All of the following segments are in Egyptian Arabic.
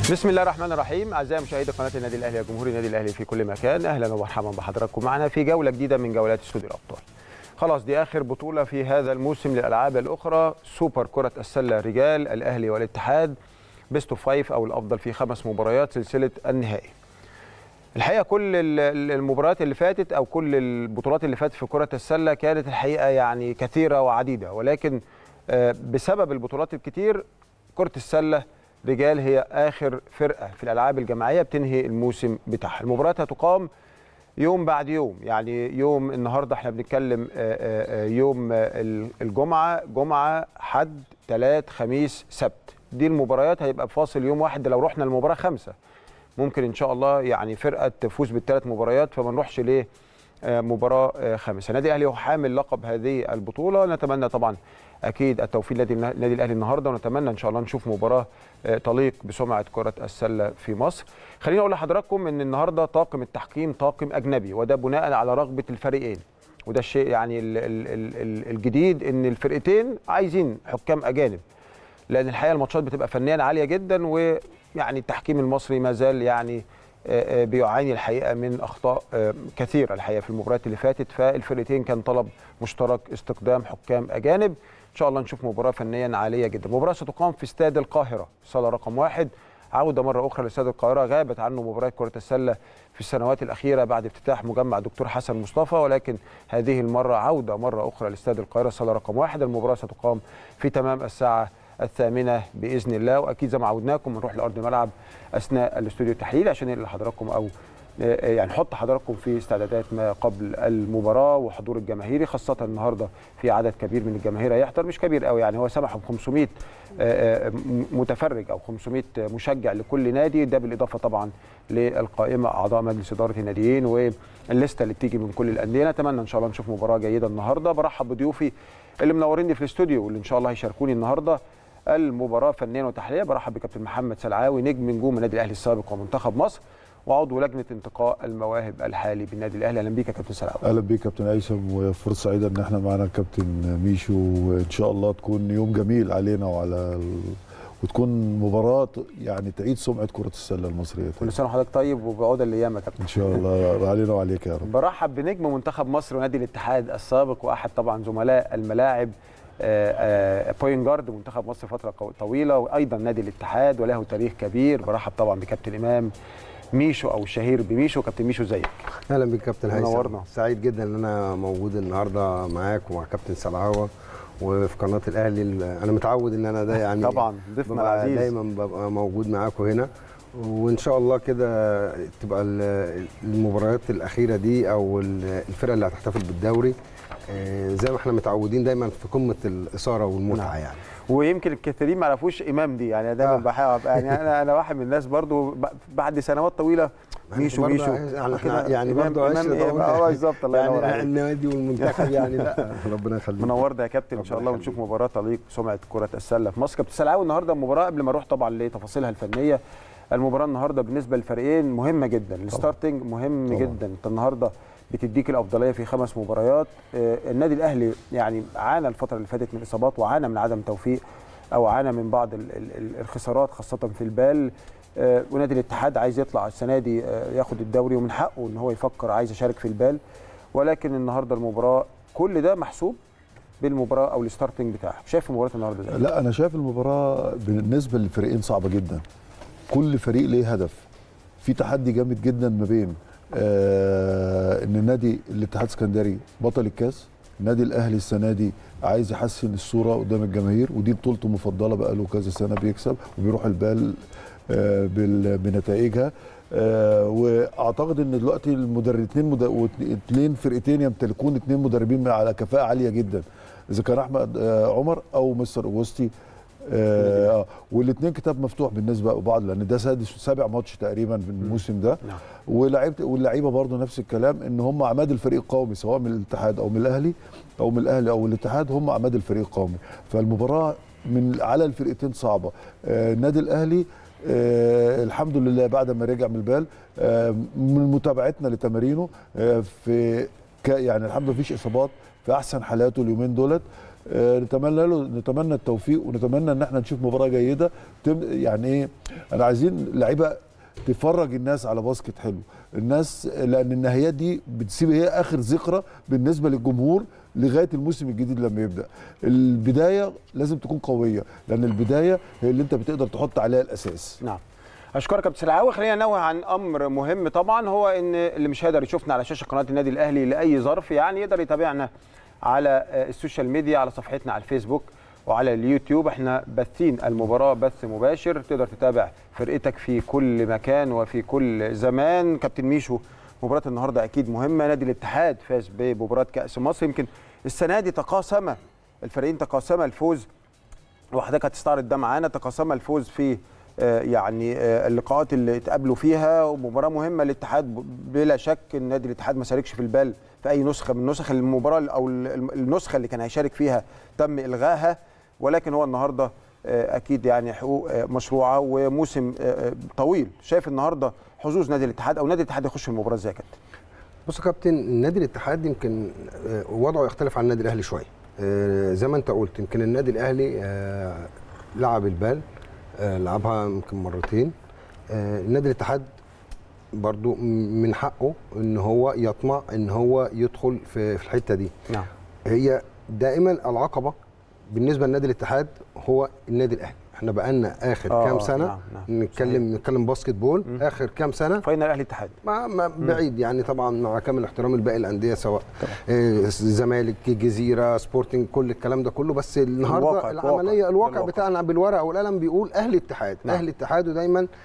بسم الله الرحمن الرحيم اعزائي مشاهدي قناه النادي الاهلي وجمهور النادي الاهلي في كل مكان اهلا ومرحبا بحضراتكم معنا في جوله جديده من جولات استوديو الابطال خلاص دي اخر بطوله في هذا الموسم للالعاب الاخرى سوبر كره السله رجال الاهلي والاتحاد بيست اوف فايف او الافضل في خمس مباريات سلسله النهائي الحقيقه كل المباريات اللي فاتت او كل البطولات اللي فاتت في كره السله كانت الحقيقه يعني كثيره وعديده ولكن بسبب البطولات الكتير كره السله رجال هي اخر فرقه في الالعاب الجماعيه بتنهي الموسم بتاعها المباريات هتقام يوم بعد يوم يعني يوم النهارده احنا بنتكلم يوم الجمعه جمعه حد ثلاث خميس سبت دي المباريات هيبقى بفاصل يوم واحد لو رحنا المباراه خمسه ممكن ان شاء الله يعني فرقه تفوز بالثلاث مباريات فما نروحش ليه مباراه خامسه النادي الاهلي هو حامل لقب هذه البطوله نتمنى طبعا اكيد التوفيق للنادي الاهلي النهارده ونتمنى ان شاء الله نشوف مباراه تليق بسمعه كره السله في مصر خليني اقول لحضراتكم ان النهارده طاقم التحكيم طاقم اجنبي وده بناء على رغبه الفريقين وده الشيء يعني ال ال ال الجديد ان الفرقتين عايزين حكام اجانب لان الحقيقه الماتشات بتبقى فنيا عاليه جدا ويعني التحكيم المصري ما زال يعني بيعاني الحقيقه من اخطاء كثيره الحقيقه في المباريات اللي فاتت فالفرقتين كان طلب مشترك استقدام حكام اجانب ان شاء الله نشوف مباراه فنيا عاليه جدا المباراه ستقام في استاد القاهره صاله رقم واحد عوده مره اخرى لاستاد القاهره غابت عنه مباريات كره السله في السنوات الاخيره بعد افتتاح مجمع دكتور حسن مصطفى ولكن هذه المره عوده مره اخرى لاستاد القاهره صاله رقم واحد المباراه ستقام في تمام الساعه الثامنة بإذن الله وأكيد زي ما عودناكم نروح لأرض الملعب أثناء الاستوديو التحليلي عشان ننقل لحضراتكم أو يعني نحط حضراتكم في استعدادات ما قبل المباراة وحضور الجماهيري خاصة النهاردة في عدد كبير من الجماهير هيحضر مش كبير قوي يعني هو سمح ب 500 متفرج أو 500 مشجع لكل نادي ده بالإضافة طبعا للقائمة أعضاء مجلس إدارة الناديين والليستة اللي بتيجي من كل الأندية نتمنى إن شاء الله نشوف مباراة جيدة النهاردة برحب بضيوفي اللي منوريني في الاستوديو واللي إن شاء الله هيشاركوني النهارده المباراه فنيا وتحليليا برحب بكابتن محمد سلعاوي نجم نجوم النادي الاهلي السابق ومنتخب مصر وعضو لجنه انتقاء المواهب الحالي بالنادي الاهلي اهلا بيك يا كابتن سلعاوي اهلا بيك كابتن هيثم وفرصه سعيده ان احنا معانا الكابتن ميشو وان شاء الله تكون يوم جميل علينا وعلى ال... وتكون مباراه يعني تعيد سمعه كره السله المصريه كل سنه وحضرتك طيب وبعود الايام يا كابتن ان شاء الله علينا وعليك يا رب برحب بنجم منتخب مصر ونادي الاتحاد السابق واحد طبعا زملاء الملاعب بوين جارد منتخب مصر فتره طويله وايضا نادي الاتحاد وله تاريخ كبير برحب طبعا بكابتن امام ميشو او الشهير بميشو كابتن ميشو ازيك اهلا بك كابتن هيثم منورنا سعيد جدا ان انا موجود النهارده معاك ومع كابتن سلعاوه وفي قناه الاهلي انا متعود ان انا ده يعني طبعا ضيفنا العزيز دايما ببقى موجود معاكم هنا وان شاء الله كده تبقى المباريات الاخيره دي او الفرقه اللي هتحتفل بالدوري زي ما احنا متعودين دايما في قمه الاثاره والمتعه نعم. يعني ويمكن الكثيرين ما يعرفوش امام دي يعني دايما آه. بحاول يعني انا انا واحد من الناس برضو بعد سنوات طويله ميشو ميشو يعني احنا يعني برضه امام اه بالظبط الله ينور يعني النادي والمنتخب يعني لا ربنا يخليك منورنا يا كابتن ان شاء الله ونشوف مباراه تليق بسمعه كره السله في مصر كابتن سلعاوي النهارده المباراه قبل ما اروح طبعا لتفاصيلها الفنيه المباراه النهارده بالنسبه للفريقين مهمه جدا الستارتنج مهم طبعا. جدا انت النهارده بتديك الافضليه في خمس مباريات النادي الاهلي يعني عانى الفتره اللي فاتت من اصابات وعانى من عدم توفيق او عانى من بعض الخسارات خاصه في البال ونادي الاتحاد عايز يطلع السنه دي ياخد الدوري ومن حقه ان هو يفكر عايز يشارك في البال ولكن النهارده المباراه كل ده محسوب بالمباراه او الستارتنج بتاعها شايف مباراه النهارده ازاي لا انا شايف المباراه بالنسبه للفريقين صعبه جدا كل فريق ليه هدف في تحدي جامد جدا ما بين آه ان النادي الاتحاد السكندري بطل الكاس النادي الاهلي السنه دي عايز يحسن الصوره قدام الجماهير ودي بطولته المفضله بقى له كذا سنه بيكسب وبيروح البال آه بنتائجها آه واعتقد ان دلوقتي المدرب اثنين مدرب اثنين فرقتين يمتلكون اثنين مدربين على كفاءه عاليه جدا اذا كان احمد آه عمر او مستر اوجوستي آه والاثنين كتاب مفتوح بالنسبه لبعض لان ده سادس سابع ماتش تقريبا في الموسم ده نعم. ولاعيبه واللعيبه برضه نفس الكلام ان هم عماد الفريق القومي سواء من الاتحاد او من الاهلي او من الاهلي او الاتحاد هم عماد الفريق القومي فالمباراه من على الفرقتين صعبه آه النادي الاهلي آه الحمد لله بعد ما رجع من البال آه من متابعتنا لتمارينه آه في يعني الحمد لله مفيش اصابات في احسن حالاته اليومين دولت آه، نتمنى له نتمنى التوفيق ونتمنى ان احنا نشوف مباراه جيده تم- يعني ايه انا عايزين لعيبه تفرج الناس على باسكت حلو الناس لان النهايات دي بتسيب هي اخر ذكرى بالنسبه للجمهور لغايه الموسم الجديد لما يبدا البدايه لازم تكون قويه لان البدايه هي اللي انت بتقدر تحط عليها الاساس نعم اشكرك يا كابتن سلعاوي خلينا ننوه عن امر مهم طبعا هو ان اللي مش هيقدر يشوفنا على شاشه قناه النادي الاهلي لاي ظرف يعني يقدر يتابعنا على آه، السوشيال ميديا على صفحتنا على الفيسبوك وعلى اليوتيوب احنا باثين المباراه بث مباشر تقدر تتابع فرقتك في كل مكان وفي كل زمان كابتن ميشو مباراه النهارده اكيد مهمه نادي الاتحاد فاز بمباراه كاس مصر يمكن السنه دي تقاسم الفريقين تقاسم الفوز وحضرتك هتستعرض ده معانا تقاسم الفوز في آه، يعني آه، اللقاءات اللي اتقابلوا فيها ومباراه مهمه الاتحاد ب- بلا شك النادي الاتحاد ما شاركش في البال في اي نسخه من نسخ المباراه او ال- النسخه اللي كان هيشارك فيها تم الغائها ولكن هو النهارده آه، اكيد يعني حقوق آه، مشروعه وموسم آه، آه، طويل شايف النهارده حظوظ نادي الاتحاد او نادي الاتحاد يخش في المباراه ازاي يا كابتن بص يا كابتن نادي الاتحاد يمكن آه، وضعه يختلف عن النادي الاهلي شويه آه، زي ما انت قلت يمكن النادي الاهلي آه، لعب البال آه، لعبها يمكن مرتين آه، النادي الاتحاد برضو م- من حقه ان هو يطمع ان هو يدخل في في الحته دي نعم هي دائما العقبه بالنسبه لنادي الاتحاد هو النادي الاهلي احنا بقالنا اخر آه، كام سنه نعم، نعم. نتكلم نتكلم باسكت بول مم. اخر كام سنه فاينل الاهلي الاتحاد ما ما بعيد يعني طبعا مع كامل احترام الباقي الانديه سواء آه، الزمالك الجزيره سبورتنج كل الكلام ده كله بس النهارده الواقع، العمليه الواقع، الواقع, الواقع. بتاعنا بالورقه والقلم بيقول اهلي اتحاد نعم. اهلي اتحاد ودايما آه،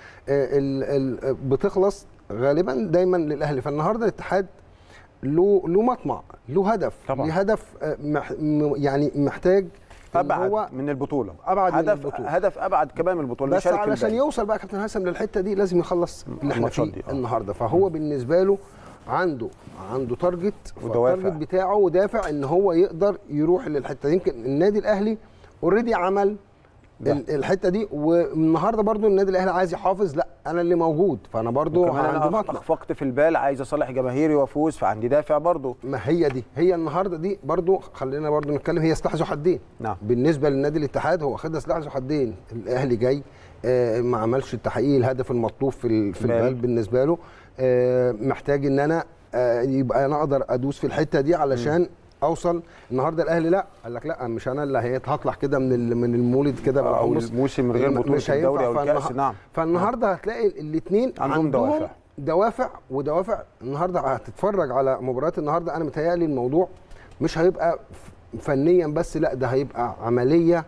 ال ال بتخلص غالبا دايما للاهلي فالنهارده الاتحاد له له مطمع له هدف طبعاً. له هدف آه، مح م- يعني محتاج إن ابعد هو من البطوله أبعد من هدف البطولة. هدف ابعد كمان من البطوله بس يشارك في علشان الباقي. يوصل بقى يا كابتن هيثم للحته دي لازم يخلص اللي احنا الماتشات فيه دي، آه. النهارده فهو بالنسبه له عنده عنده تارجت ودوافع. التارجت بتاعه ودافع ان هو يقدر يروح للحته دي يمكن النادي الاهلي اوريدي عمل ده. ال- الحته دي والنهارده برضو النادي الاهلي عايز يحافظ لا انا اللي موجود فانا برضو وكمان عندي انا مطمع اخفقت في البال عايز اصالح جماهيري وافوز فعندي دافع برضه ما هي دي هي النهارده دي برضو خلينا برضو نتكلم هي سلاح ذو حدين نعم. بالنسبه للنادي الاتحاد هو واخدها سلاح ذو حدين الاهلي جاي آه ما عملش التحقيق الهدف المطلوب في ال- في بال. البال بالنسبه له آه محتاج ان انا آه يبقى انا اقدر ادوس في الحته دي علشان اوصل النهارده الاهلي لا قال لك لا مش انا اللي هي- هطلع كده من ال- من المولد كده او بالقميص موسم من غير م- بطوله مش هينفع. الدوري او الكاس فالنه- نعم فالنهارده هتلاقي الاثنين عندهم عندهم, دوافع. دوافع دوافع ودوافع النهارده هتتفرج على مباريات النهارده انا متهيألي الموضوع مش هيبقى ف- فنيا بس لا ده هيبقى عمليه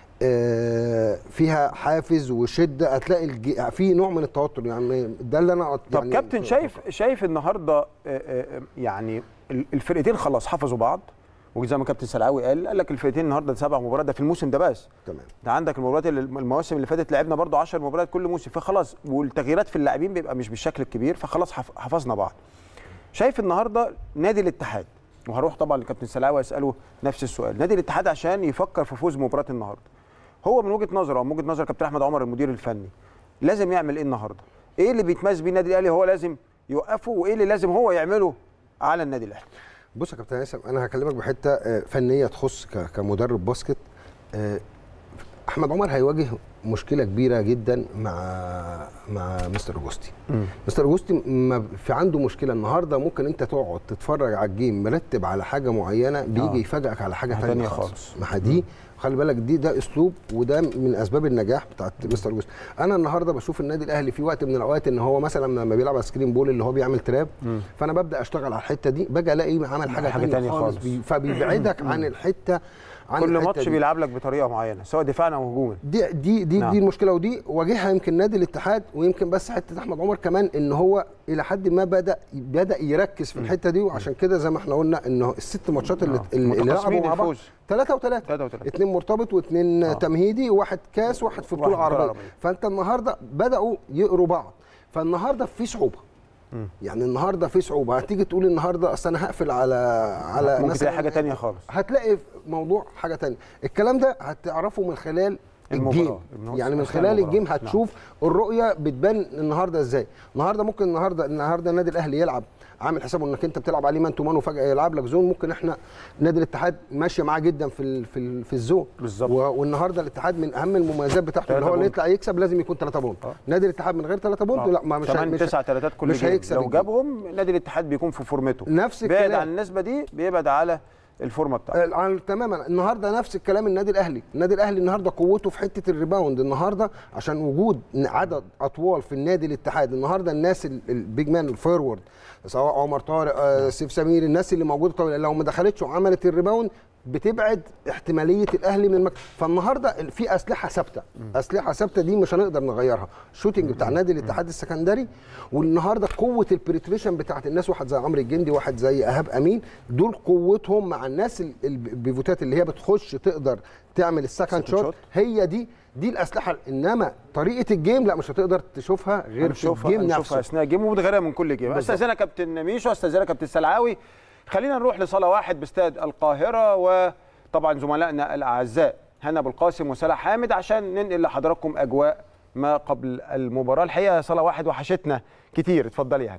آه، فيها حافز وشده هتلاقي الج- في نوع من التوتر يعني ده اللي انا طب يعني كابتن شايف شايف النهارده آه، آه، يعني ال- الفرقتين خلاص حفظوا بعض وزي ما كابتن سلعاوي قال قال لك الفرقتين النهارده سبع مباريات ده في الموسم ده بس تمام ده عندك المباريات اللي- المواسم اللي فاتت لعبنا برضو 10 مباريات كل موسم فخلاص والتغييرات في اللاعبين بيبقى مش بالشكل الكبير فخلاص حف- حفظنا بعض شايف النهارده نادي الاتحاد وهروح طبعا لكابتن سلاوي اساله نفس السؤال نادي الاتحاد عشان يفكر في فوز مباراه النهارده هو من وجهه نظره او من وجهه نظر كابتن احمد عمر المدير الفني لازم يعمل ايه النهارده ايه اللي بيتميز بيه النادي الاهلي هو لازم يوقفه وايه اللي لازم هو يعمله على النادي الاهلي بص يا كابتن هيثم انا هكلمك بحته آه، فنيه تخص ك- كمدرب باسكت آه، احمد عمر هيواجه مشكله كبيره جدا مع مع مستر جوستي مستر جوستي ما في عنده مشكله النهارده ممكن انت تقعد تتفرج على الجيم مرتب على حاجه معينه بيجي آه. يفاجئك على حاجه حاجة ثانيه تانية خالص خالص. ما دي خلي بالك دي ده اسلوب وده من اسباب النجاح بتاعت مستر جوستي انا النهارده بشوف النادي الاهلي في وقت من الاوقات ان هو مثلا لما بيلعب على سكرين بول اللي هو بيعمل تراب فانا ببدا اشتغل على الحته دي باجي الاقي عمل حاجه, حاجة تانية خالص, خالص. بي- فبيبعدك عن الحته عن كل الحتة ماتش دي. بيلعب لك بطريقه معينه سواء دفاعا او هجوما دي دي دي, نعم. دي المشكله ودي واجهها يمكن نادي الاتحاد ويمكن بس حته احمد عمر كمان ان هو الى حد ما بدا بدا يركز في الحته دي وعشان كده زي ما احنا قلنا انه الست ماتشات اللي, آه. اللي اللي متقاسمين لعبوا مع بعض الفوز. ثلاثة وثلاثة ثلاثة وثلاثة. اثنين مرتبط واثنين آه. آه. تمهيدي وواحد كاس وواحد في بطولة واحد بطولة عربية عربية. فانت النهارده بدأوا يقروا بعض فالنهارده في صعوبة يعني النهارده في صعوبة هتيجي تقول النهارده اصل انا هقفل على على ممكن مثلا تلاقي حاجه تانية خالص هتلاقي موضوع حاجه تانية الكلام ده هتعرفه من خلال المباراة. الجيم من يعني من أثناء خلال المباراة. الجيم هتشوف الرؤيه بتبان النهارده ازاي النهارده ممكن النهارده النهارده النادي الاهلي يلعب عامل حسابه انك انت بتلعب عليه مان تو مان وفجاه يلعب لك زون ممكن احنا نادي الاتحاد ماشيه معاه جدا في ال في, ال في الزون بالظبط. و- والنهارده الاتحاد من اهم المميزات بتاعته اللي تلاتة هو اللي بونت. يطلع يكسب لازم يكون 3 بونت آه. نادي الاتحاد من غير 3 بونت آه. لا ما مش هي- كمان مش تسع تلاتات كل مش جيم هيكسب لو الجيم. جابهم نادي الاتحاد بيكون في فورمته نفس بعد الكلام. عن النسبه دي بيبعد على الفورمه بتاعته آه، عن- تماما النهارده نفس الكلام النادي الاهلي النادي الاهلي النهارده قوته في حته الريباوند النهارده عشان وجود عدد اطوال في النادي الاتحاد النهارده الناس ال- البيج مان الفورورد سواء عمر طارق آه، سيف سمير الناس اللي موجوده طبعا لو ما دخلتش وعملت الريباوند بتبعد احتماليه الاهلي من المكسب فالنهارده في اسلحه ثابته اسلحه ثابته دي مش هنقدر نغيرها الشوتنج بتاع نادي الاتحاد السكندري والنهارده قوه البريتريشن بتاعت الناس واحد زي عمرو الجندي واحد زي ايهاب امين دول قوتهم مع الناس ال- البيفوتات اللي هي بتخش تقدر تعمل السكند Second شوت shot. هي دي دي الاسلحه انما طريقه الجيم لا مش هتقدر تشوفها غير في هنشوفها الجيم هنشوفها نفسه اثناء الجيم ومتغيره من كل جيم بالظبط. استاذنا كابتن ميشو استاذنا كابتن سلعاوي خلينا نروح لصاله واحد باستاد القاهره وطبعا زملائنا الاعزاء هنا ابو القاسم وسلا حامد عشان ننقل لحضراتكم اجواء ما قبل المباراه الحقيقه صاله واحد وحشتنا كتير اتفضلي يا هنا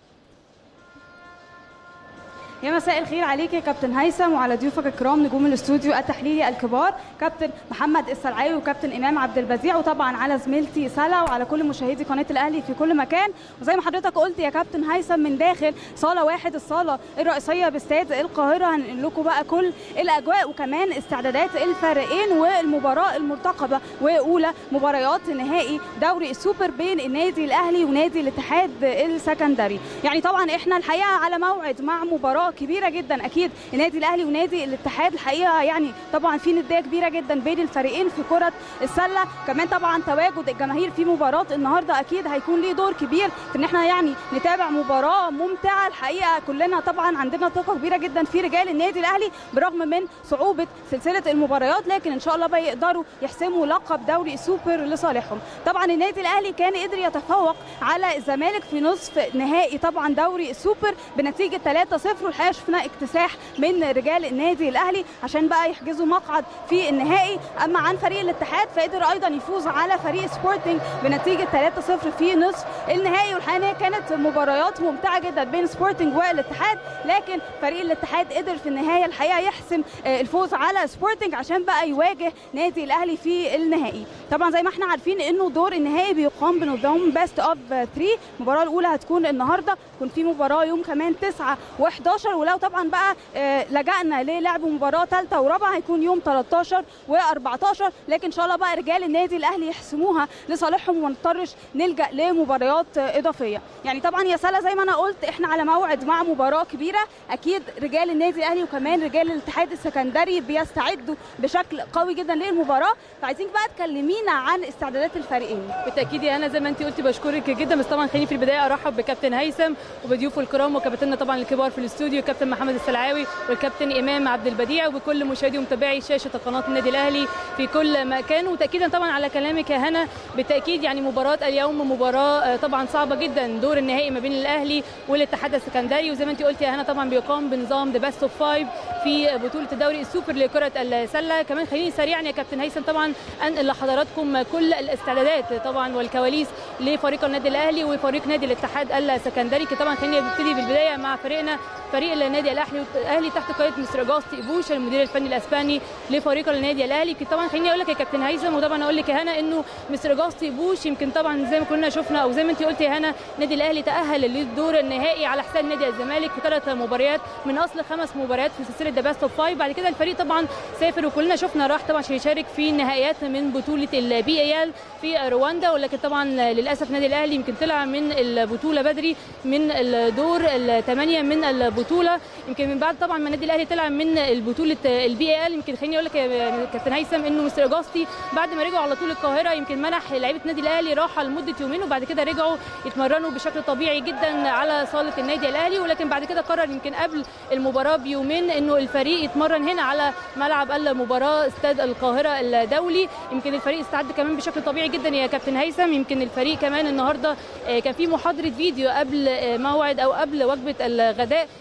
يا مساء الخير عليك يا كابتن هيثم وعلى ضيوفك الكرام نجوم الاستوديو التحليلي الكبار كابتن محمد السلعاوي وكابتن امام عبد البديع وطبعا على زميلتي سلا وعلى كل مشاهدي قناه الاهلي في كل مكان وزي ما حضرتك قلت يا كابتن هيثم من داخل صاله واحد الصاله الرئيسيه باستاد القاهره هنقل لكم بقى كل الاجواء وكمان استعدادات الفريقين والمباراه المرتقبه واولى مباريات نهائي دوري السوبر بين النادي الاهلي ونادي الاتحاد السكندري يعني طبعا احنا الحقيقه على موعد مع مباراه كبيره جدا اكيد النادي الاهلي ونادي الاتحاد الحقيقه يعني طبعا في نديه كبيره جدا بين الفريقين في كره السله كمان طبعا تواجد الجماهير في مباراه النهارده اكيد هيكون ليه دور كبير في ان احنا يعني نتابع مباراه ممتعه الحقيقه كلنا طبعا عندنا ثقه كبيره جدا في رجال النادي الاهلي برغم من صعوبه سلسله المباريات لكن ان شاء الله بقى يقدروا يحسموا لقب دوري السوبر لصالحهم طبعا النادي الاهلي كان قدر يتفوق على الزمالك في نصف نهائي طبعا دوري السوبر بنتيجه 3-0 والحقيقه شفنا اكتساح من رجال النادي الاهلي عشان بقى يحجزوا مقعد في النهائي اما عن فريق الاتحاد فقدر ايضا يفوز على فريق سبورتنج بنتيجه 3-0 في نصف النهائي والحقيقه إن هي كانت مباريات ممتعه جدا بين سبورتنج والاتحاد لكن فريق الاتحاد قدر في النهايه الحقيقه يحسم آه، الفوز على سبورتنج عشان بقى يواجه نادي الاهلي في النهائي طبعا زي ما احنا عارفين انه دور النهائي بيقام بنظام بيست اوف 3 المباراه الاولى هتكون النهارده يكون في مباراه يوم كمان 9 و11 ولو طبعا بقى آه، لجأنا للعب مباراه ثالثه ورابعه هيكون يوم 13 و14 لكن ان شاء الله بقى رجال النادي الاهلي يحسموها لصالحهم وما نضطرش نلجأ لمباريات آه، اضافيه يعني طبعا يا سلا زي ما انا قلت احنا على موعد مع مباراه كبيره اكيد رجال النادي الاهلي وكمان رجال الاتحاد السكندري بيستعدوا بشكل قوي جدا للمباراه فعايزينك بقى تكلمينا عن استعدادات الفريقين بالتاكيد يا انا زي ما انت قلتي بشكرك جدا بس طبعا خليني في البدايه ارحب بكابتن هيثم وبضيوفه الكرام وكابتننا طبعا الكبار في الاستوديو كابتن محمد السلعاوي والكابتن امام عبد البديع وبكل مشاهدي ومتابعي شاشه قناه النادي الاهلي في كل مكان وتاكيدا طبعا على كلامك يا هنا بالتاكيد يعني مباراه اليوم مباراه آه، طبعا صعبه جدا دور النهائي ما بين الاهلي والاتحاد السكندري وزي ما انت قلتي يا هنا طبعا بيقام بنظام ذا بيست اوف فايف في بطوله الدوري السوبر لكره السله كمان خليني سريعا يا كابتن هيثم طبعا انقل لحضراتكم كل الاستعدادات طبعا والكواليس لفريق النادي الاهلي وفريق نادي الاتحاد السكندري طبعا خليني نبتدي بالبدايه مع فريقنا فريق النادي الاهلي الاهلي تحت قياده مستر اجاستي بوش المدير الفني الاسباني لفريق النادي الاهلي يمكن طبعا خليني اقول لك يا كابتن هيثم وطبعا اقول لك يا هنا انه مستر اجاستي بوش يمكن طبعا زي ما كنا شفنا او زي ما انت قلتي يا هنا النادي الاهلي تاهل للدور النهائي على حساب نادي الزمالك في ثلاث مباريات من اصل خمس مباريات في سلسله ذا بيست اوف فايف بعد كده الفريق طبعا سافر وكلنا شفنا راح طبعا عشان يشارك في النهائيات من بطوله البي اي ال في رواندا ولكن طبعا للاسف النادي الاهلي يمكن طلع من البطوله بدري من الدور الثمانيه من البطوله يمكن من بعد طبعا ما النادي الاهلي طلع من البطوله البي اي ال يمكن خليني اقول لك يا كابتن هيثم انه مستر اجاستي بعد ما رجعوا على طول القاهره يمكن منح لعيبه النادي الاهلي راحه لمده يومين وبعد كده رجعوا يتمرنوا بشكل طبيعي جدا على صاله النادي الاهلي ولكن بعد كده قرر يمكن قبل المباراه بيومين انه الفريق يتمرن هنا على ملعب المباراه استاد القاهره الدولي يمكن الفريق استعد كمان بشكل طبيعي جدا يا كابتن هيثم يمكن الفريق كمان النهارده آه، كان في محاضره فيديو قبل آه، موعد او قبل وجبه الغداء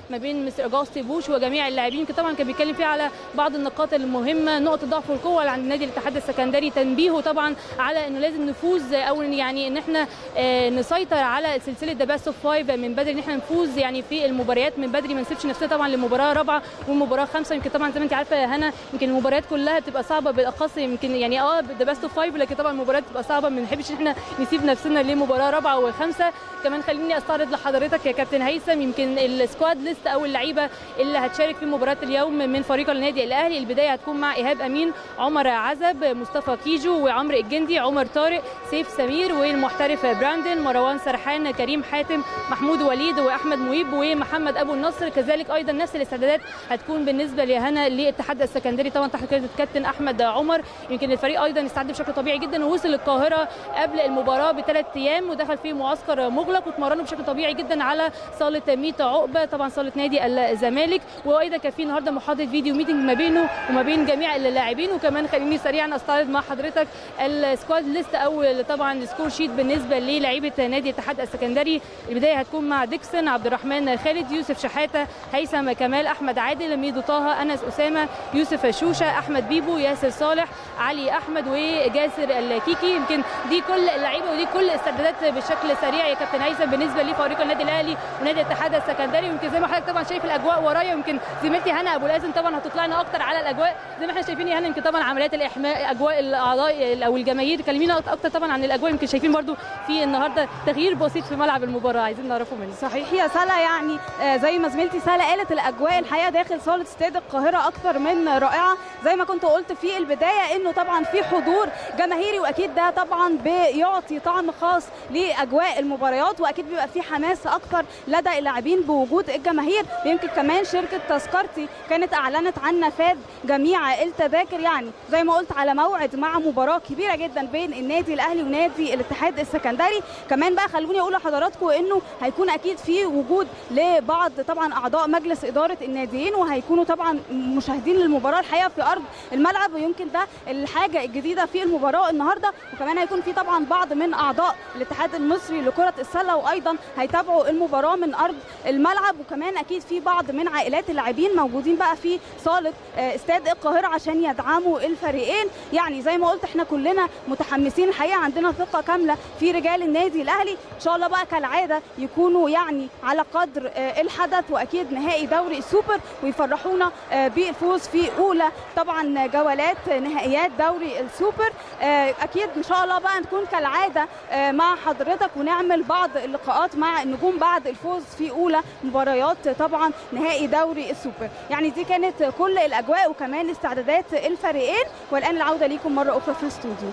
ما بين مستر اجاستي بوش وجميع اللاعبين يمكن طبعا كان بيتكلم فيه على بعض النقاط المهمه نقطه ضعف والقوه اللي عند نادي الاتحاد السكندري تنبيهه طبعا على انه لازم نفوز او يعني ان احنا آه، نسيطر على سلسله ذا بيست اوف فايف من بدري ان احنا نفوز يعني في المباريات من بدري ما نسيبش نفسنا طبعا لمباراه رابعه والمباراه خامسه يمكن طبعا زي ما انت عارفه يا هنا يمكن المباريات كلها بتبقى صعبه بالاخص يمكن يعني اه ذا بيست اوف فايف لكن طبعا المباريات بتبقى صعبه ما بنحبش ان احنا نسيب نفسنا لمباراه رابعه وخامسه كمان خليني استعرض لحضرتك يا كابتن هيثم يمكن السكواد ليست او اللعيبه اللي هتشارك في مباراه اليوم من فريق النادي الاهلي البدايه هتكون مع ايهاب امين عمر عزب مصطفى كيجو وعمرو الجندي عمر طارق سيف سمير والمحترف براندن مروان سرحان كريم حاتم محمود وليد واحمد مهيب ومحمد ابو النصر كذلك ايضا نفس الاستعدادات هتكون بالنسبه لهنا للاتحاد السكندري طبعا تحت قياده الكابتن احمد عمر يمكن الفريق ايضا استعد بشكل طبيعي جدا ووصل القاهره قبل المباراه بثلاث ايام ودخل في معسكر مغلق واتمرنوا بشكل طبيعي جدا على صاله ميت عقبه طبعا صاله نادي الزمالك وايضا كان في النهارده محاضره فيديو ميتنج ما بينه وما بين جميع اللاعبين وكمان خليني سريعا استعرض مع حضرتك السكواد ليست او طبعا السكور شيت بالنسبه للاعيبه نادي الاتحاد السكندري البدايه هتكون مع ديكسون عبد الرحمن خالد يوسف شحاته هيثم كمال احمد عادل ميدو طه انس اسامه يوسف شوشه احمد بيبو ياسر صالح علي احمد وجاسر الكيكي يمكن دي كل اللعيبه ودي كل الاستعدادات بشكل سريع يا كابتن هيثم بالنسبه لفريق النادي الاهلي ونادي الاتحاد السكندري يمكن زي ما حضرتك طبعا شايف الاجواء ورايا يمكن زميلتي هنا ابو لازم طبعا هتطلعنا اكتر على الاجواء زي ما احنا شايفين يا هنا يمكن طبعا عمليات الاحماء اجواء الاعضاء او الجماهير كلمينا اكتر طبعا عن الاجواء يمكن شايفين برضو في النهارده تغيير بسيط في ملعب المباراه عايزين نعرفه منك صحيح يا سلا يعني آه، زي ما زميلتي سلا قالت الاجواء الحقيقه داخل صاله استاد القاهره اكثر من رائعه زي ما كنت قلت في البدايه انه طبعا في حضور جماهيري واكيد ده طبعا بيعطي طعم خاص لاجواء المباريات واكيد بيبقى في حماس اكثر لدى اللاعبين بوجود الجماهير يمكن كمان شركه تذكرتي كانت اعلنت عن نفاذ جميع التذاكر يعني زي ما قلت على موعد مع مباراه كبيره جدا بين النادي الاهلي ونادي الاتحاد السكندري كمان بقى خلوني اقول لحضراتكم انه هيكون اكيد في وجود لبعض طبعا اعضاء مجلس اداره الناديين وهيكونوا طبعا مشاهدين للمباراه الحقيقه في ارض الملعب ويمكن ده الحاجه الجديده في المباراه النهارده وكمان هيكون في طبعا بعض من اعضاء الاتحاد المصري لكره السله وايضا هيتابعوا المباراه من ارض الملعب وكمان اكيد في بعض من عائلات اللاعبين موجودين بقى في صاله آه، استاد القاهره عشان يدعموا الفريقين يعني زي ما قلت احنا كلنا متحمسين الحقيقه عندنا ثقه كامله في رجال النادي الاهلي ان شاء الله بقى كالعاده يكونوا يعني على قدر آه، الحدث واكيد نهائي دوري السوبر ويفرحونا آه، بالفوز في اولى طبعا جولات نهائيات دوري السوبر آه، اكيد ان شاء الله بقى نكون كالعاده آه، مع حضرتك ونعمل بعض اللقاءات مع النجوم بعد الفوز في اولى مباريات طبعا نهائي دوري السوبر يعني دي كانت كل الاجواء وكمان استعدادات الفريقين والان العوده ليكم مره اخرى في الاستوديو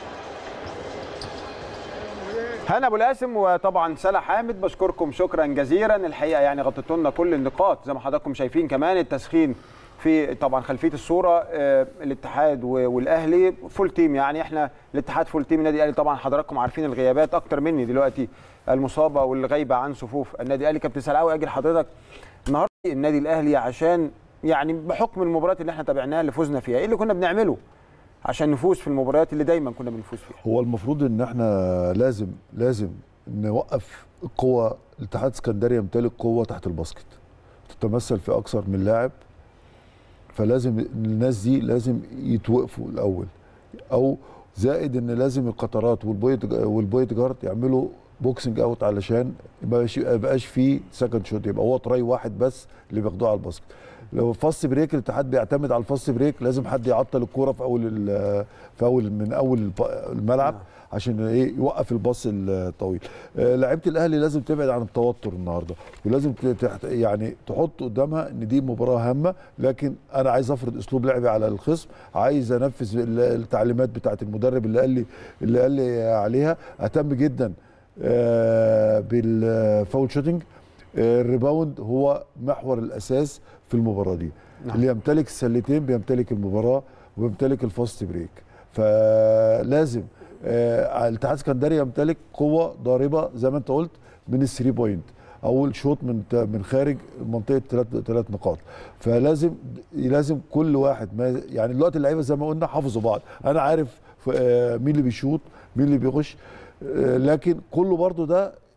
هنا ابو القاسم وطبعا سلا حامد بشكركم شكرا جزيلا الحقيقه يعني غطيتوا لنا كل النقاط زي ما حضراتكم شايفين كمان التسخين في طبعا خلفيه الصوره آه، الاتحاد و- والاهلي فول تيم يعني احنا الاتحاد فول تيم النادي الاهلي طبعا حضراتكم عارفين الغيابات اكتر مني دلوقتي المصابه واللي غايبه عن صفوف النادي الاهلي كابتن سلعاوي اجل حضرتك النهارده النادي الاهلي عشان يعني بحكم المباريات اللي احنا تابعناها اللي فزنا فيها ايه اللي كنا بنعمله عشان نفوز في المباريات اللي دايما كنا بنفوز فيها هو المفروض ان احنا لازم لازم نوقف القوه الاتحاد اسكندريه يمتلك قوه تحت الباسكت تتمثل في اكثر من لاعب فلازم الناس دي لازم يتوقفوا الاول او زائد ان لازم القطرات والبوينت والبوينت جارد يعملوا بوكسنج اوت علشان ما يبقاش- ما يبقاش فيه سكند شوت يبقى هو تراي واحد بس اللي بياخدوه على الباسكت لو فاست بريك الاتحاد بيعتمد على الفاست بريك لازم حد يعطل الكوره في اول ال- في اول من اول الب- الملعب عشان ايه يوقف الباص الطويل آه، لعيبه الاهلي لازم تبعد عن التوتر النهارده ولازم ت- تحت- يعني تحط قدامها ان دي مباراه هامه لكن انا عايز افرض اسلوب لعبي على الخصم عايز انفذ ال- التعليمات بتاعه المدرب اللي قال لي اللي قال لي عليها اهتم جدا آه، بالفاول شوتنج آه، الريباوند هو محور الاساس في المباراه دي نعم. اللي يمتلك السلتين بيمتلك المباراه وبيمتلك الفاست بريك فلازم آه، الاتحاد اسكندري يمتلك قوه ضاربه زي ما انت قلت من الثري بوينت اول شوط من من خارج منطقه ثلاث ثلاث نقاط فلازم لازم كل واحد ما يعني دلوقتي اللعيبه زي ما قلنا حافظوا بعض انا عارف آه، مين اللي بيشوط مين اللي بيخش آه، لكن كله برضو ده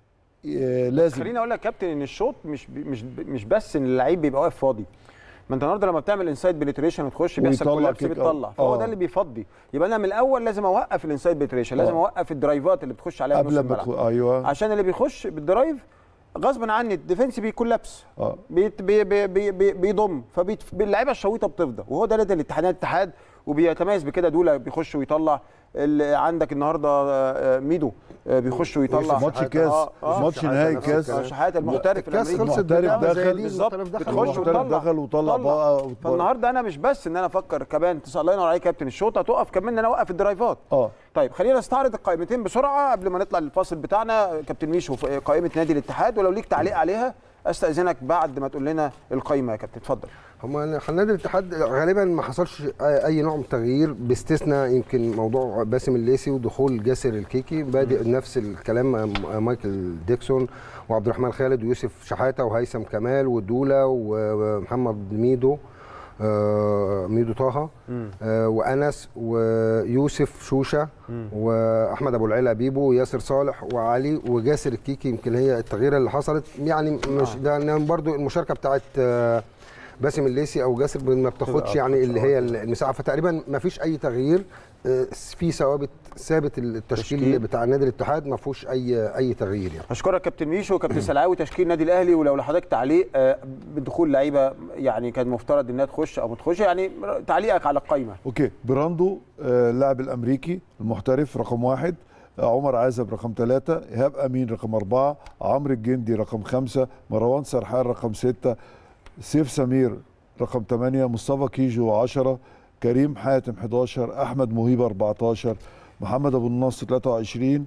آه، لازم خليني اقول لك يا كابتن ان الشوط مش ب- مش ب- مش بس ان اللعيب بيبقى واقف فاضي ما انت النهارده لما بتعمل انسايد بنتريشن وتخش بيحصل ويطلع كولابس كيك بتطلع أوت. فهو آه. ده اللي بيفضي يبقى انا من الاول لازم اوقف الانسايد بنتريشن لازم آه. اوقف الدرايفات اللي بتخش عليها في نص قبل ما الملعب تدخل ايوه عشان اللي بيخش بالدرايف غصبا عني الديفنس بيكون لابس اه بيت بي بي بي بي بيضم فاللعيبه الشويطه بتفضى وهو ده نادي الاتحاد نادي الاتحاد وبيتميز بكده دوله بيخش ويطلع اللي عندك النهارده آه، آه، ميدو آه، بيخش ويطلع ماتش شحاتة. كاس آه، آه. ماتش شحاتة نهائي نفس كاس الكلام. شحات المحترف الكاس الامريكي خلصت المحترف بلعبة زي دخل دي بالظبط المحترف دخل بتخش المحترف وتطلع دخل وطلع طلع. بقى فالنهارده انا مش بس ان انا افكر كمان تسال الله ينور عليك يا كابتن الشوطه تقف كمان ان انا اوقف الدرايفات اه طيب خلينا نستعرض القائمتين بسرعه قبل ما نطلع للفاصل بتاعنا كابتن ميشو في قائمه نادي الاتحاد ولو ليك تعليق عليها استاذنك بعد ما تقول لنا القائمه يا كابتن اتفضل هم نادي الاتحاد غالبا ما حصلش اي نوع من التغيير باستثناء يمكن موضوع باسم الليسي ودخول جاسر الكيكي بادئ نفس الكلام مايكل ديكسون وعبد الرحمن خالد ويوسف شحاته وهيثم كمال ودولا ومحمد ميدو آه، ميدو طه آه، وانس ويوسف شوشه واحمد ابو العلا بيبو وياسر صالح وعلي وجاسر الكيكي يمكن هي التغييره اللي حصلت يعني مش ده برضو المشاركه بتاعت آه، باسم الليسي او جاسر ما بتاخدش يعني اللي هي المساحه فتقريبا ما فيش اي تغيير آه، في ثوابت ثابت التشكيل تشكيل. بتاع نادي الاتحاد ما فيهوش اي اي تغيير يعني اشكرك كابتن ميشو كابتن سلعاوي تشكيل النادي الاهلي ولو لحضرتك تعليق آه، بدخول لعيبه يعني كان مفترض انها تخش او ما تخش يعني تعليقك على القائمه اوكي براندو آه، اللاعب الامريكي المحترف رقم واحد آه، عمر عازب رقم ثلاثة إيهاب أمين رقم أربعة عمرو الجندي رقم خمسة مروان سرحان رقم ستة سيف سمير رقم ثمانية مصطفى كيجو عشرة كريم حاتم 11 أحمد مهيب 14 محمد أبو النصر 23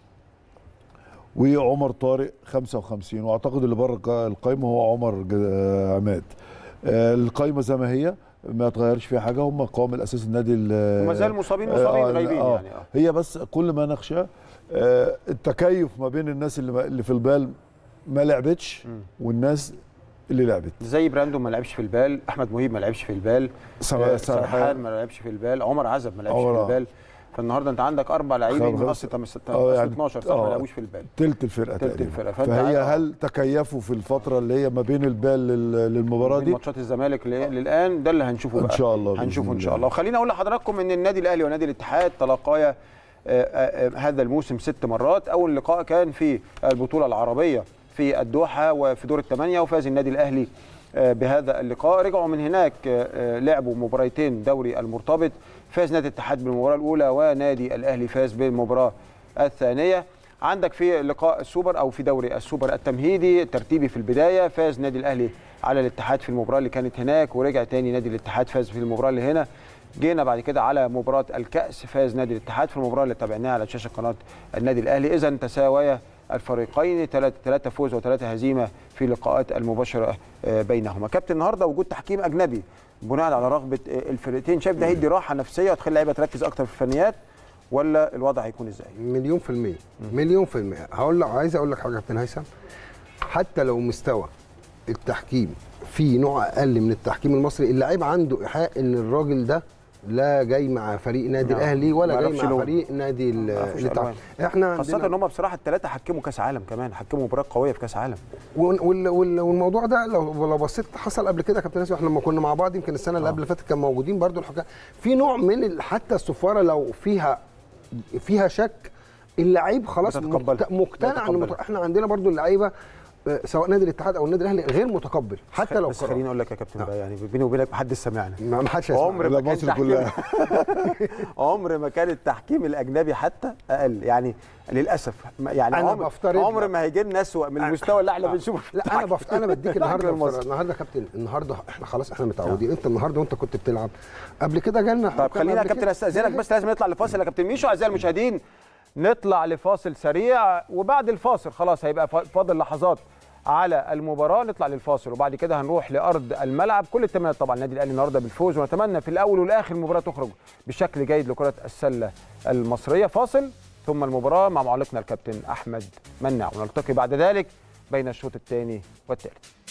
وعمر طارق 55 واعتقد اللي بره الق- القايمه هو عمر ج- آه، عماد آه، القايمه زي ما هي ما اتغيرش فيها حاجه هم القوام الاساسي النادي ال- وما زال مصابين آه، مصابين آه، غايبين آه. يعني آه. هي بس كل ما نخشى آه، التكيف ما بين الناس اللي اللي في البال ما لعبتش والناس اللي لعبت زي براندو ما لعبش في البال احمد مهيب ما لعبش في البال سر- آه، سرحان. سرحان ما لعبش في البال عمر عزب ما لعبش عمر، في آه. البال فالنهارده انت عندك اربع لاعبين من خمسة. اصل تم- ست- آه، أصل يعني- 12 صح ما آه. لعبوش في البال تلت الفرقه تلت تقريبا الفرقة. فأنت فهي عارف- هل تكيفوا في الفتره اللي هي ما بين البال لل- للمباراه دي دي ماتشات الزمالك ل- للان ده اللي هنشوفه إن بقى شاء الله بإذن هنشوفه ان شاء الله. الله وخليني اقول لحضراتكم ان النادي الاهلي ونادي الاتحاد تلاقايا آه، آه، آه، هذا الموسم ست مرات اول لقاء كان في البطوله العربيه في الدوحه وفي دور الثمانيه وفاز النادي الاهلي آه، بهذا اللقاء رجعوا من هناك آه، آه، لعبوا مباراتين دوري المرتبط فاز نادي الاتحاد بالمباراه الاولى ونادي الاهلي فاز بالمباراه الثانيه عندك في لقاء السوبر او في دوري السوبر التمهيدي الترتيبي في البدايه فاز نادي الاهلي على الاتحاد في المباراه اللي كانت هناك ورجع تاني نادي الاتحاد فاز في المباراه اللي هنا جينا بعد كده على مباراه الكاس فاز نادي الاتحاد في المباراه اللي تابعناها على شاشه قناه النادي الاهلي اذا تساويا الفريقين ثلاثة ثلاثة فوز وثلاثة هزيمة في اللقاءات المباشرة آه، بينهما كابتن النهارده وجود تحكيم أجنبي بناء على رغبة آه، الفرقتين شايف ده هيدي راحة نفسية وتخلي اللعيبة تركز أكتر في الفنيات ولا الوضع هيكون ازاي؟ مليون في المية مليون في المية هقول لك عايز اقول لك حاجة يا كابتن هيثم حتى لو مستوى التحكيم في نوع اقل من التحكيم المصري اللعيب عنده ايحاء ان الراجل ده لا جاي مع فريق نادي نعم. الاهلي ولا ما جاي يعرفش مع لون. فريق نادي ال- ما يعرفش الاتحاد ألوان. احنا خاصة عندنا ان هم بصراحة الثلاثة حكموا كأس عالم كمان حكموا مباراة قوية في كأس عالم وال- وال- وال- والموضوع ده لو لو بصيت حصل قبل كده يا كابتن ياسر احنا لما كنا مع بعض يمكن السنه اللي قبل اللي فاتت كان موجودين برضو الحكام في نوع من ال- حتى الصفاره لو فيها فيها شك اللعيب خلاص بتتقبلها. مقت- مقتنع ان بتتقبلها. مت- احنا عندنا برضو اللعيبه آه، سواء نادي الاتحاد او النادي الاهلي غير متقبل حتى لو بس قرار. خليني اقول لك يا كابتن بقى يعني بيني وبينك محدش سمعنا ما ما حدش هيسمع. عمر لا، ما كان مصر تحكيم كلها. عمر ما كان التحكيم الاجنبي حتى اقل يعني للاسف ما- يعني أنا عمر بفترض عمر لك. ما هيجي لنا اسوء من المستوى اللي احنا بنشوفه في لا انا التحكيم. بفت... انا بديك النهارده التحكيم المصري. النهارده يا كابتن النهارده احنا خلاص احنا متعودين انت النهارده وانت كنت بتلعب قبل كده جالنا طيب حكام خلينا يا قبل كابتن كده. استاذنك بس لازم نطلع لفاصل يا كابتن ميشو اعزائي المشاهدين نطلع لفاصل سريع وبعد الفاصل خلاص هيبقى فا- فاضل لحظات على المباراه نطلع للفاصل وبعد كده هنروح لارض الملعب كل التمنيات طبعا النادي الاهلي النهارده بالفوز ونتمنى في الاول والاخر المباراه تخرج بشكل جيد لكره السله المصريه فاصل ثم المباراه مع معلقنا الكابتن احمد منع ونلتقي بعد ذلك بين الشوط الثاني والثالث